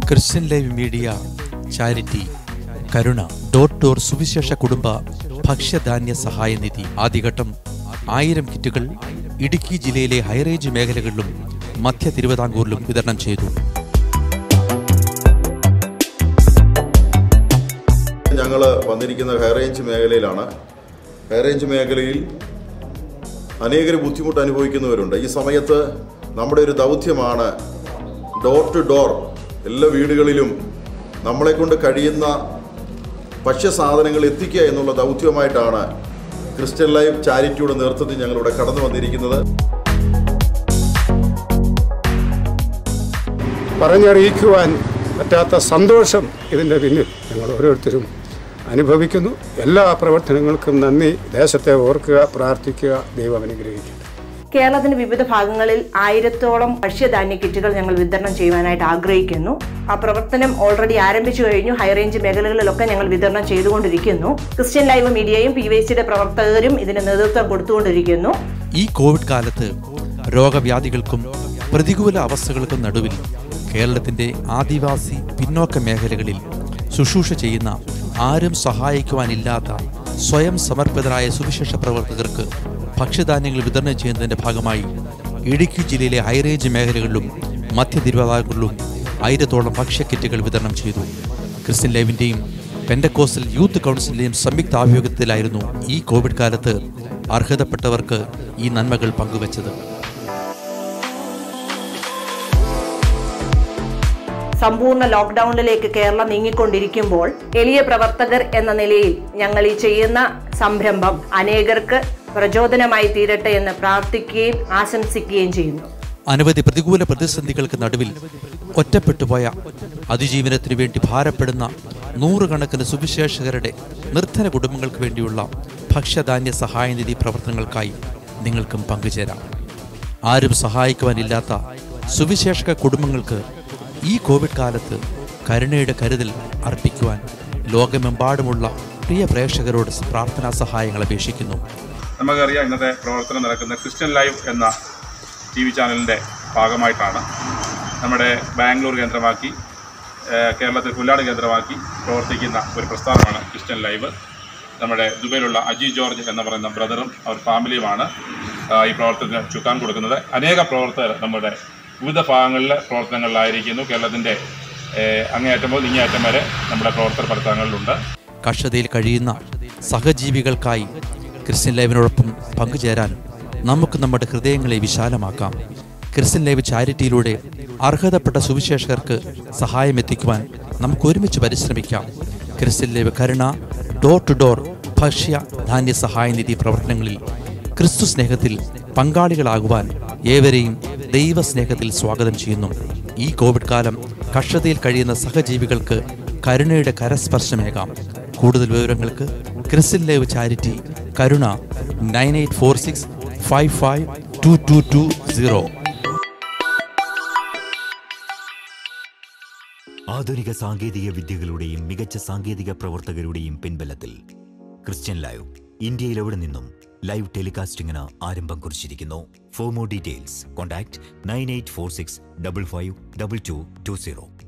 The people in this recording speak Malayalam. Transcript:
ക്രിസ്ത്യൻ ലൈവ് മീഡിയ ചാരിറ്റി കരുണ ഡോർ ഡോർ സുവിശേഷ കുടുംബ ഭക്ഷ്യധാന്യ സഹായ നിധി ആദ്യഘട്ടം ആയിരം കിറ്റുകൾ ഇടുക്കി ജില്ലയിലെ ഹൈറേഞ്ച് മേഖലകളിലും മധ്യ തിരുവിതാംകൂറിലും വിതരണം ചെയ്തു ഞങ്ങൾ വന്നിരിക്കുന്ന ഹൈറേഞ്ച് മേഖലയിലാണ് ഹൈറേഞ്ച് മേഖലയിൽ അനേകർ ബുദ്ധിമുട്ട് അനുഭവിക്കുന്നവരുണ്ട് ഈ സമയത്ത് നമ്മുടെ ഒരു ദൗത്യമാണ് ഡോർ ടു ഡോർ എല്ലാ വീടുകളിലും നമ്മളെ കൊണ്ട് കഴിയുന്ന ഭക്ഷ്യസാധനങ്ങൾ എത്തിക്കുക എന്നുള്ള ദൗത്യമായിട്ടാണ് ക്രിസ്ത്യൻ ലൈഫ് ചാരിറ്റിയുടെ നേതൃത്വത്തിൽ ഞങ്ങളിവിടെ കടന്നു വന്നിരിക്കുന്നത് പറഞ്ഞറിയിക്കുവാൻ പറ്റാത്ത സന്തോഷം ഇതിൻ്റെ പിന്നിൽ ഞങ്ങൾ ഓരോരുത്തരും അനുഭവിക്കുന്നു എല്ലാ പ്രവർത്തനങ്ങൾക്കും നന്ദി ദേശത്തെ ഓർക്കുക പ്രാർത്ഥിക്കുക ദൈവം അനുഗ്രഹിക്കുക കേരളത്തിന്റെ വിവിധ ഭാഗങ്ങളിൽ ആയിരത്തോളം ഭക്ഷ്യധാന്യ കിറ്റുകൾ ഞങ്ങൾ വിതരണം ചെയ്യുവാനായിട്ട് ആഗ്രഹിക്കുന്നു ആ പ്രവർത്തനം ഓൾറെഡി ആരംഭിച്ചു കഴിഞ്ഞു ഹൈറേഞ്ച് മേഖലകളിലൊക്കെ ഞങ്ങൾ വിതരണം ചെയ്തുകൊണ്ടിരിക്കുന്നു ക്രിസ്ത്യൻ ലൈവ് മീഡിയയും പി വൈ സിയുടെ പ്രവർത്തകരും ഇതിന് നേതൃത്വം കൊടുത്തുകൊണ്ടിരിക്കുന്നു ഈ കോവിഡ് കാലത്ത് രോഗവ്യാധികൾക്കും പ്രതികൂല അവസ്ഥകൾക്കും നടുവിൽ കേരളത്തിന്റെ ആദിവാസി പിന്നോക്ക മേഖലകളിൽ ശുശ്രൂഷ ചെയ്യുന്ന ആരും സഹായിക്കുവാനില്ലാത്ത സ്വയം സമർപ്പിതരായ സുവിശേഷ പ്രവർത്തകർക്ക് ഭക്ഷ്യധാന്യങ്ങൾ വിതരണം ചെയ്യുന്നതിന്റെ ഭാഗമായി ഇടുക്കി ജില്ലയിലെ ഹൈറേഞ്ച് മേഖലകളിലും മധ്യ തിരുവിതാംകൂറിലും ആയിരത്തോളം ഭക്ഷ്യക്കിറ്റുകൾ വിതരണം ചെയ്തു ക്രിസ്ത്യൻ ലൈവിന്റെയും പെൻഡക്കോസ്റ്റൽ യൂത്ത് കൗൺസിലിന്റെയും സംയുക്ത ആഭിമുഖ്യത്തിലായിരുന്നു ഈ കോവിഡ് കാലത്ത് അർഹതപ്പെട്ടവർക്ക് ഈ നന്മകൾ പങ്കുവച്ചത് സമ്പൂർണ്ണ ലോക്ക്ഡൌണിലേക്ക് കേരളം നീങ്ങിക്കൊണ്ടിരിക്കുമ്പോൾ എളിയ പ്രവർത്തകർ എന്ന നിലയിൽ ഞങ്ങൾ ഈ ചെയ്യുന്ന സംരംഭം അനേകർക്ക് പ്രചോദനമായി തീരട്ടെ എന്ന് പ്രാർത്ഥിക്കുകയും ആശംസിക്കുകയും ചെയ്യുന്നു അനവധി പ്രതികൂല പ്രതിസന്ധികൾക്ക് നടുവിൽ ഒറ്റപ്പെട്ടുപോയ അതിജീവനത്തിനു വേണ്ടി ഭാരപ്പെടുന്ന നൂറുകണക്കിന് സുവിശേഷകരുടെ നിർധന കുടുംബങ്ങൾക്ക് വേണ്ടിയുള്ള ഭക്ഷ്യധാന്യ സഹായനിധി പ്രവർത്തനങ്ങൾക്കായി നിങ്ങൾക്കും പങ്കുചേരാം ആരും സഹായിക്കുവാനില്ലാത്ത സുവിശേഷക കുടുംബങ്ങൾക്ക് ഈ കോവിഡ് കാലത്ത് കരുണയുടെ കരുതൽ അർപ്പിക്കുവാൻ ലോകമെമ്പാടുമുള്ള പ്രിയ പ്രേക്ഷകരോട് പ്രാർത്ഥനാ സഹായങ്ങൾ അപേക്ഷിക്കുന്നു നമുക്കറിയാം ഇന്നത്തെ പ്രവർത്തനം നടക്കുന്ന ക്രിസ്ത്യൻ ലൈവ് എന്ന ടി വി ചാനലിൻ്റെ ഭാഗമായിട്ടാണ് നമ്മുടെ ബാംഗ്ലൂർ കേന്ദ്രമാക്കി ഏഹ്, കേരളത്തിൽ പുല്ലാട് കേന്ദ്രമാക്കി പ്രവർത്തിക്കുന്ന ഒരു പ്രസ്ഥാനമാണ് ക്രിസ്ത്യൻ ലൈവ് നമ്മുടെ ദുബൈയിലുള്ള അജി ജോർജ് എന്ന് പറയുന്ന ബ്രദറും അവർ ഫാമിലിയുമാണ് ആഹ്, ഈ പ്രവർത്തനത്തിന് ചുക്കാൻ കൊടുക്കുന്നത് അനേക പ്രവർത്തകർ നമ്മുടെ വിവിധ ഭാഗങ്ങളിലെ പ്രവർത്തനങ്ങളിലായിരിക്കുന്നു കേരളത്തിൻ്റെ ഏഹ്, അങ്ങേയറ്റം മുതൽ ഇങ്ങേയറ്റം വരെ നമ്മുടെ പ്രവർത്തന പ്രവർത്തനങ്ങളിലുണ്ട് കഷ്ടതയിൽ കഴിയുന്ന സഹജീവികൾക്കായി ക്രിസ്ത്യൻ ലൈവിനോടൊപ്പം പങ്കുചേരാൻ നമുക്ക് നമ്മുടെ ഹൃദയങ്ങളെ വിശാലമാക്കാം ക്രിസ്ത്യൻ ലൈവ് ചാരിറ്റിയിലൂടെ അർഹതപ്പെട്ട സുവിശേഷകർക്ക് സഹായം എത്തിക്കുവാൻ നമുക്ക് ഒരുമിച്ച് പരിശ്രമിക്കാം Christian live Karuna door to door ഭക്ഷ്യ ധാന്യ സഹായനിധി പ്രവർത്തനങ്ങളിൽ ക്രിസ്തു സ്നേഹത്തിൽ പങ്കാളികളാകുവാൻ ഏവരെയും ദൈവസ്നേഹത്തിൽ സ്വാഗതം ചെയ്യുന്നു ഈ കോവിഡ് കാലം കഷ്ടതയിൽ കഴിയുന്ന സഹജീവികൾക്ക് കരുണയുടെ കരസ്പർശമേകാം കൂടുതൽ വിവരങ്ങൾക്ക് Christian live charity Karuna nine eight four six five five two two two zero ആധുനിക സാങ്കേതിക വിദ്യകളുടെയും മികച്ച സാങ്കേതിക പ്രവർത്തകരുടെയും പിൻബലത്തിൽ ക്രിസ്ത്യൻ ലൈവ് ഇന്ത്യയിൽ എവിടെ നിന്നും ലൈവ് ടെലികാസ്റ്റിംഗിന് ആരംഭം കുറിച്ചിരിക്കുന്നു for more details contact nine eight four six double five double two two zero